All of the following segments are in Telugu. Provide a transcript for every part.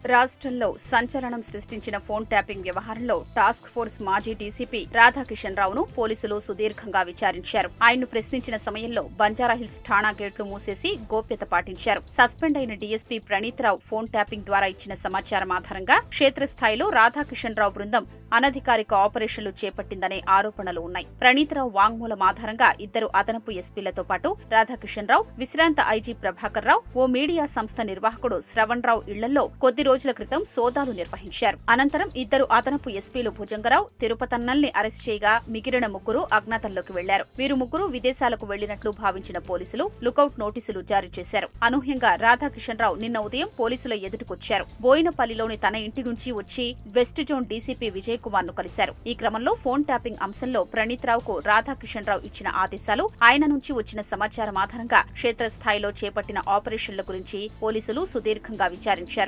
రాష్ట్రంలో సంచలనం సృష్టించిన ఫోన్ ట్యాపింగ్ వ్యవహారంలో టాస్క్ ఫోర్స్ మాజీ డీసీపీ రాధాకిషన్ రావును పోలీసులు సుదీర్ఘంగా విచారించారు ఆయన్ను ప్రశ్నించిన సమయంలో బంజారాహిల్స్ ఠాణా గేట్లు మూసేసి గోప్యత పాటించారు సస్పెండ్ అయిన DSP Praneeth Rao phone tapping ద్వారా ఇచ్చిన సమాచారం ఆధారంగా క్షేత్రస్థాయిలో రాధాకిషన్ రావు బృందం అనధికారిక ఆపరేషన్లు చేపట్టిందనే ఆరోపణలు ఉన్నాయి ప్రణీత్ రావు వాంగ్మూలం ఆధారంగా ఇద్దరు అదనపు ఎస్పీలతో పాటు రాధాకిషన్ రావు విశ్రాంత ఐజీ ప్రభాకర్ రావు ఓ మీడియా సంస్థ నిర్వాహకుడు శ్రవణ్ రావు ఇళ్లలో కొద్ది రోజుల క్రితం సోదాలు నిర్వహించారు అనంతరం ఇద్దరు అదనపు ఎస్పీలు భుజంగరావు తిరుపతన్నల్ని అరెస్ట్ చేయగా మిగిలిన ముగ్గురు అజ్ఞాతంలోకి వెళ్లారు వీరు ముగ్గురు విదేశాలకు వెళ్లినట్లు భావించిన పోలీసులు లుకౌట్ నోటీసులు జారీ చేశారు అనూహ్యంగా రాధాకిషన్ రావు నిన్న ఉదయం పోలీసుల ఎదుటికొచ్చారు బోయినపల్లిలోని తన ఇంటి నుంచి వచ్చి west zone DCP Vijay Kumar ను కలిశారు ఈ క్రమంలో ఫోన్ ట్యాపింగ్ అంశంలో ప్రణీత్ రావుకు రాధాకిషన్ రావు ఇచ్చిన ఆదేశాలు ఆయన నుంచి వచ్చిన సమాచారం ఆధారంగా క్షేత్రస్థాయిలో చేపట్టిన ఆపరేషన్ల గురించి పోలీసులు సుదీర్ఘంగా విచారించారు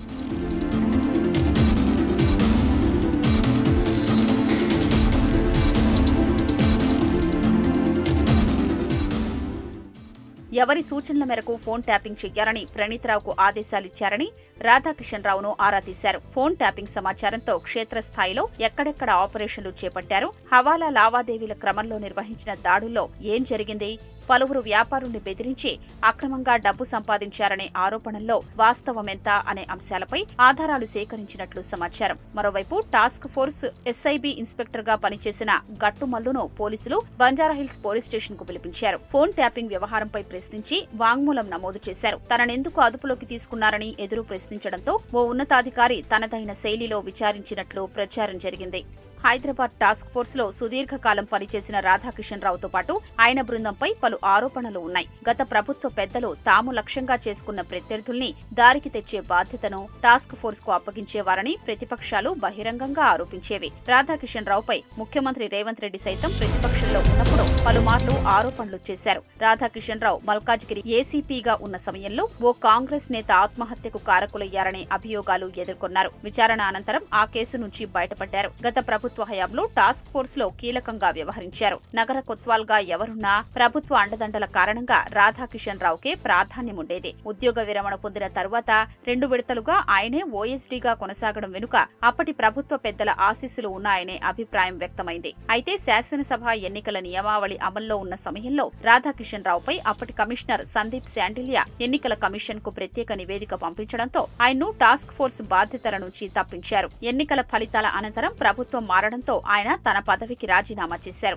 ఎవరి సూచనల మేరకు ఫోన్ ట్యాపింగ్ చెయ్యాలని ప్రణీత్ రావుకు ఆదేశాలిచ్చారని రాధాకిషన్ రావును ఆరా తీశారు ఫోన్ ట్యాపింగ్ సమాచారంతో క్షేత్రస్థాయిలో ఎక్కడెక్కడ ఆపరేషన్లు చేపట్టారు హవాలా లావాదేవీల క్రమంలో నిర్వహించిన దాడుల్లో ఏం జరిగింది పలువురు వ్యాపారుల్ని బెదిరించి అక్రమంగా డబ్బు సంపాదించారనే ఆరోపణల్లో వాస్తవమెంత అనే అంశాలపై ఆధారాలు సేకరించినట్లు సమాచారం మరోవైపు టాస్క్ ఫోర్స్ ఎస్ఐబి ఇన్స్పెక్టర్ గా పనిచేసిన గట్టుమల్లును పోలీసులు బంజారాహిల్స్ పోలీస్ స్టేషన్ కు పిలిపించారు ఫోన్ ట్యాపింగ్ వ్యవహారంపై ప్రశ్నించి వాంగ్మూలం నమోదు చేశారు తననెందుకు అదుపులోకి తీసుకున్నారని ఎదురు ప్రశ్నించడంతో ఓ ఉన్నతాధికారి తనదైన శైలిలో విచారించినట్లు ప్రచారం జరిగింది హైదరాబాద్ టాస్క్ ఫోర్స్ లో సుదీర్ఘకాలం పనిచేసిన రాధాకిషన్ రావుతో పాటు ఆయన బృందంపై పలు ఆరోపణలు ఉన్నాయి గత ప్రభుత్వ పెద్దలు తాము లక్ష్యంగా చేసుకున్న ప్రత్యర్థుల్ని దారికి తెచ్చే బాధ్యతను టాస్క్ ఫోర్స్ కు అప్పగించేవారని ప్రతిపక్షాలు బహిరంగంగా ఆరోపించేవి రాధాకిషన్ రావుపై ముఖ్యమంత్రి రేవంత్ రెడ్డి సైతం ప్రతిపక్షంలో ఉన్నప్పుడు పలుమార్లు ఆరోపణలు చేశారు రాధాకిషన్ రావు మల్కాజ్గిరి ఏసీపీగా ఉన్న సమయంలో ఓ కాంగ్రెస్ నేత ఆత్మహత్యకు కారకులయ్యారనే అభియోగాలు ఎదుర్కొన్నారు విచారణ అనంతరం ఆ కేసు నుంచి బయటపడ్డారు గత ప్రభుత్వ హయాంలో టాస్క్ ఫోర్స్ లో కీలకంగా వ్యవహరించారు నగర కొత్వాల్ గా ఎవరున్నా ప్రభుత్వ అండదండల కారణంగా రాధాకిషన్ రావుకే ప్రాధాన్యముండేది ఉద్యోగ విరమణ పొందిన తరువాత రెండు విడతలుగా ఆయనే ఓఎస్డీగా కొనసాగడం వెనుక అప్పటి ప్రభుత్వ పెద్దల ఆశీస్సులు ఉన్నాయనే అభిప్రాయం వ్యక్తమైంది అయితే శాసనసభ ఎన్నికల నియమావళి అమల్లో ఉన్న సమయంలో రాధాకిషన్ రావుపై అప్పటి కమిషనర్ సందీప్ శాండిలియా ఎన్నికల కమిషన్ కు ప్రత్యేక నివేదిక పంపించడంతో ఆయన్ను టాస్క్ ఫోర్స్ బాధ్యతల నుంచి తప్పించారు ఎన్నికల ఫలితాల అనంతరం ప్రభుత్వం మారడంతో ఆయన తన పదవికి రాజీనామా చేశారు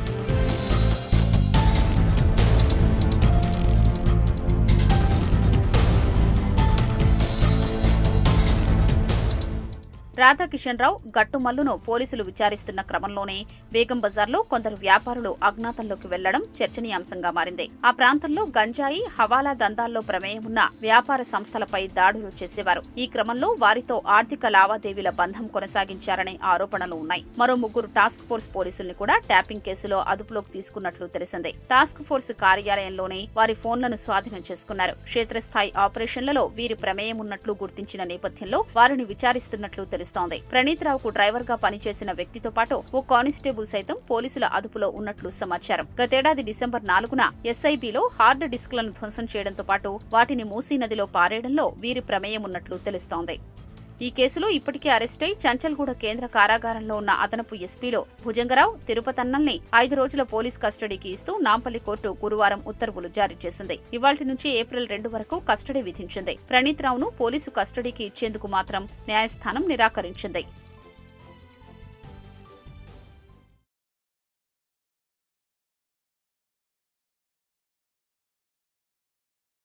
రాధాకిషన్ రావు గట్టుమల్లును పోలీసులు విచారిస్తున్న క్రమంలోనే బేగం బజార్లో కొందరు వ్యాపారులు అజ్ఞాతంలోకి వెళ్లడం చర్చనీయాంశంగా మారింది ఆ ప్రాంతంలో గంజాయి హవాలా దందాల్లో ప్రమేయమున్న వ్యాపార సంస్థలపై దాడులు చేసేవారు ఈ క్రమంలో వారితో ఆర్థిక లావాదేవీల బంధం కొనసాగించారనే ఆరోపణలు ఉన్నాయి మరో ముగ్గురు టాస్క్ ఫోర్స్ పోలీసుల్ని కూడా ట్యాపింగ్ కేసులో అదుపులోకి తీసుకున్నట్లు తెలిసింది టాస్క్ ఫోర్స్ కార్యాలయంలోనే వారి ఫోన్లను స్వాధీనం చేసుకున్నారు క్షేత్రస్థాయి ఆపరేషన్లలో వీరి ప్రమేయం ఉన్నట్లు గుర్తించిన నేపథ్యంలో వారిని విచారిస్తున్నట్లు తెలుస్తోంది ప్రణీత్ రావుకు డ్రైవర్ గా పనిచేసిన వ్యక్తితో పాటు ఓ కానిస్టేబుల్ సైతం పోలీసుల అదుపులో ఉన్నట్లు సమాచారం గతేడాది డిసెంబర్ నాలుగున ఎస్ఐబిలో హార్డ్ డిస్క్లను ధ్వంసం చేయడంతో పాటు వాటిని మూసీ నదిలో పారేయడంలో వీరి ప్రమేయం ఉన్నట్లు తెలుస్తోంది ఈ కేసులో ఇప్పటికే అరెస్టై చంచల్గూడ కేంద్ర కారాగారంలో ఉన్న అదనపు ఎస్పీలో భుజంగరావు తిరుపతన్నల్ని ఐదు రోజుల పోలీస్ కస్టడీకి ఇస్తూ నాంపల్లి కోర్టు గురువారం ఉత్తర్వులు జారీ చేసింది ఇవాల్టి నుంచి ఏప్రిల్ రెండు వరకు కస్టడీ విధించింది ప్రణీత్ రావును పోలీసు కస్టడీకి ఇచ్చేందుకు మాత్రం న్యాయస్థానం నిరాకరించింది